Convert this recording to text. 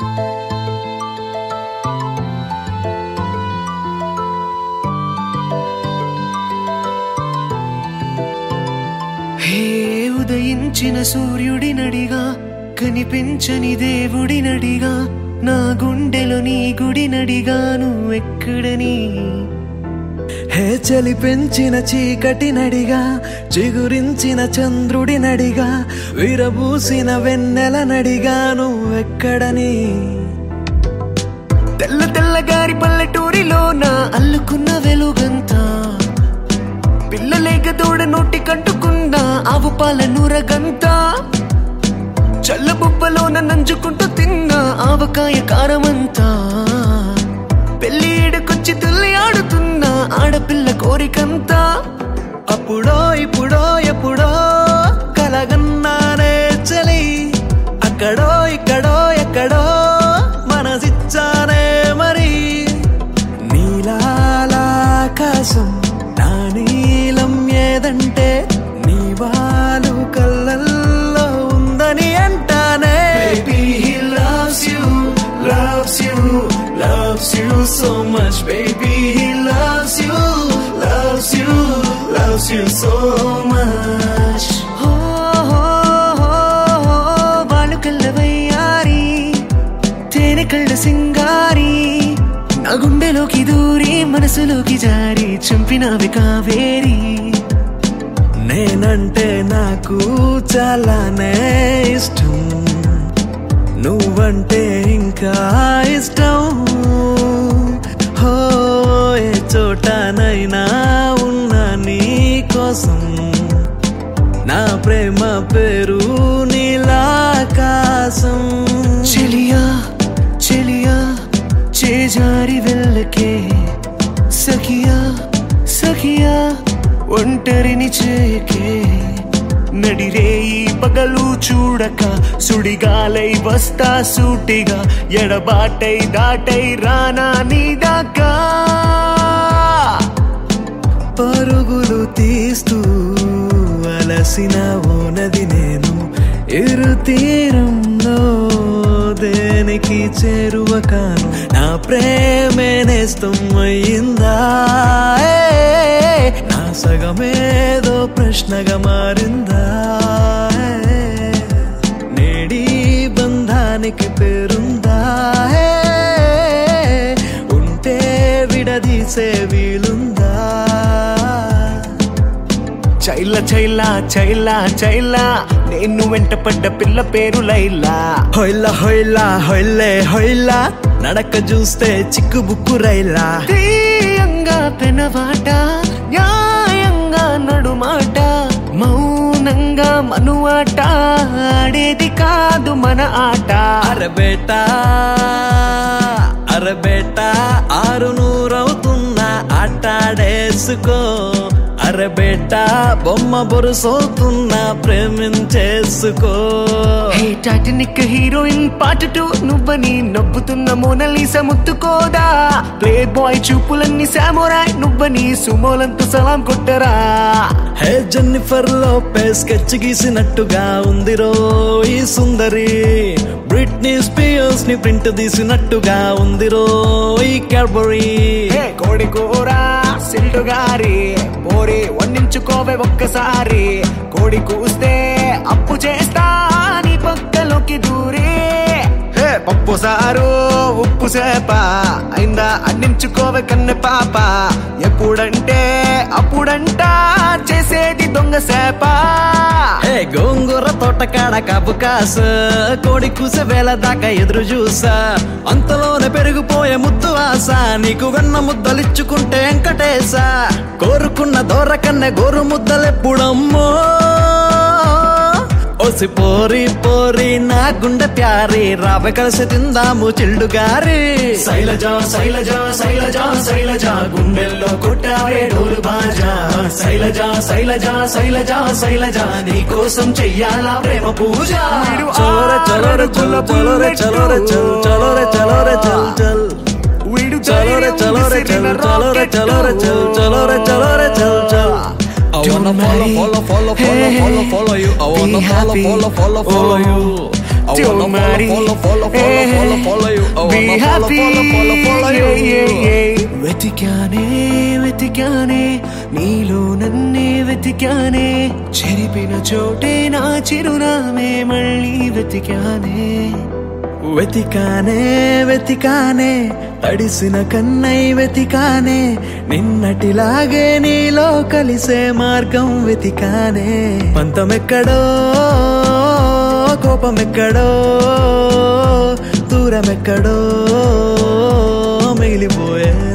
హే ఉదయించిన సూర్యుడినడిగా కనిపించని దేవుడినడిగా నా గుండెలో నీ గుడినడిగా నువ్వెక్కడని హే చలి పెంచిన చీకటి నడిగా చిగురించిన చంద్రుడి నడిగా విరబూసిన వెన్నెల నడిగా నువ్వెక్కడని తెల్ల తెల్లగారి పల్లెటూరిలో నా అల్లుకున్న వెలుగంతా పిల్లలేక తోడ నోటి కంటుకున్న ఆవు పాల నూరగంతా చల్లబుబ్బలోన నంజుకుంటూ తిన్న ఆవకాయ కారమంతా పెళ్లి ఈడకొచ్చి తుల్లి ఆడుతున్న ఆడపిల్ల కోరికంతా అప్పుడో ఇప్పుడో ఎప్పుడో కలగన్నానే చలి అక్కడో ఇక్కడో ఎక్కడో మనసిచ్చానే మరి నీలాకాశం నా నీలం ఏదంటే నీ వాలు కళ్ళల్లో ఉందని అంటానే Baby, he loves you, loves you, loves you so much. Baby, he loves you, loves you, loves you so much. Oh, oh, oh, వాళ్ళు కళ్ళవయ్యారి తేనె కళ్ళ సింగారి నా గుండెలోకి దూరి మనసులోకి జారి చంపినవి కావేరి నేనంటే నాకు చాలానే ఇష్టం నువ్వంటే ఇంకా ఇష్టం హో ఏ చోటనైనా ఉన్నా నీ కోసం నా ప్రేమ పేరు నీలాకాశం చెలియా చెలియా చేజారి వెళ్ళకే సఖియా సఖియా ఒంటరిని చేయకే నడిరేయి పగలు చూడక సుడిగాలై వస్తా సూటిగా ఎడబాటై దాటై రానా నీ దాకా పరుగులు తీస్తూ అలసిన ఓనది నేను ఇరు తీరంలో దేనికి చేరువ కాను నా ప్రేమే నేస్తం అయ్యిందా ఏ, నా సగమేదో ప్రశ్నగా మారిందా ఏ, నేడి బంధానికి పేరుందా ఏ, ఉంటే విడదీసే వీలుందా చైల చైల చైల చైల నేను వెంట పడ్డ పిల్ల పేరు లైలా హొయ్ల హొయ్ల హొయ్లే హొయ్ల నడక చూస్తే చిక్కు బుక్కు రైలా తీయంగా పెనవాట న్యాయంగా నడుమాట మౌనంగా మనువాట ఆడేది కాదు మన ఆట అరే బేటా అరే బేటా ఆరు నూరవుతున్నా ఆటాడేసుకో అరే బేటా బొమ్మ బొరుసవుతున్నా ప్రేమించేసుకో hey Titanic heroine part two నువ్వని నవ్వుతున్న మోనలీస ముత్తుకోదా ప్లే బాయ్ చూపులన్నీ సామోరాయ్ నువ్వని సుమోలంతో సలాం కొట్టరా హే జెన్నిఫర్ లోపే స్కెచ్ గీసినట్టుగా ఉందిరో ఈ సుందరి బ్రిట్నీ స్పియర్స్ ని ప్రింట్ తీసినట్టుగా ఉందిరో ఈ క్యాడ్బరీ హే కోడి కూర సిల్డు గారి పోరి వండించుకోవే ఒక్కసారి కోడి కూస్తే అప్పు చేస్తా నీ పక్కలోకి దూరి హే పప్పు సారు ఉప్పు సేప అయిందా అందించుకోవే కన్నె పాప ఎప్పుడంటే అప్పుడంట చేసేది దొంగ సేప హే గోంగూర తోటకాడ కాపు కాస కోడి కూసే వేళ దాకా ఎదురు చూసా అంతలోనే పెరిగిపోయే ముద్దు ఆశ నీకు వెన్న ముద్దలిచ్చుకుంటే వెంకటేశ కోరుకున్న దూర కన్నె గోరు ముద్దలెప్పుడమ్మో ఓసి పోరి పోరి నా గుండె ప్యారి రావే కలిసి తిందాము చిల్డు గారి శైలజ శైలజ శైలజ శైలజ గుండెల్లో కొట్టావే డోలు బాజా శైలజ శైలజ శైలజ శైలజ నీ కోసం చెయ్యాలా ప్రేమ పూజ చలోరే చలోరే చల్ చలోరే చలోరే చల్ చలోరే చలోరే చల్ చల్ వీడు చలోరే చలోరే చల్ చలోరే చలోరే చల్ చలోరే చలోరే చల్ చల్ I wanna follow, follow, follow, follow, follow, follow you. I wanna follow, follow, follow, follow you. I Don't wanna marry. follow, follow, follow, follow, follow you. I Be wanna follow, happy. follow, follow, follow you. Yeah, yeah, yeah. వెతికానే వెతికానే నీలో నన్నే వెతికానే చెరిపిన చోటే నా చిరునామే మళ్ళీ వెతికానే వెతికానే వెతికానే తడిసిన కన్నై వెతికానే నిన్నటిలాగే నీలో కలిసే మార్గం వెతికానే పంతమెక్కడో కోపమెక్కడో దూరమెక్కడో మిగిలిపోయే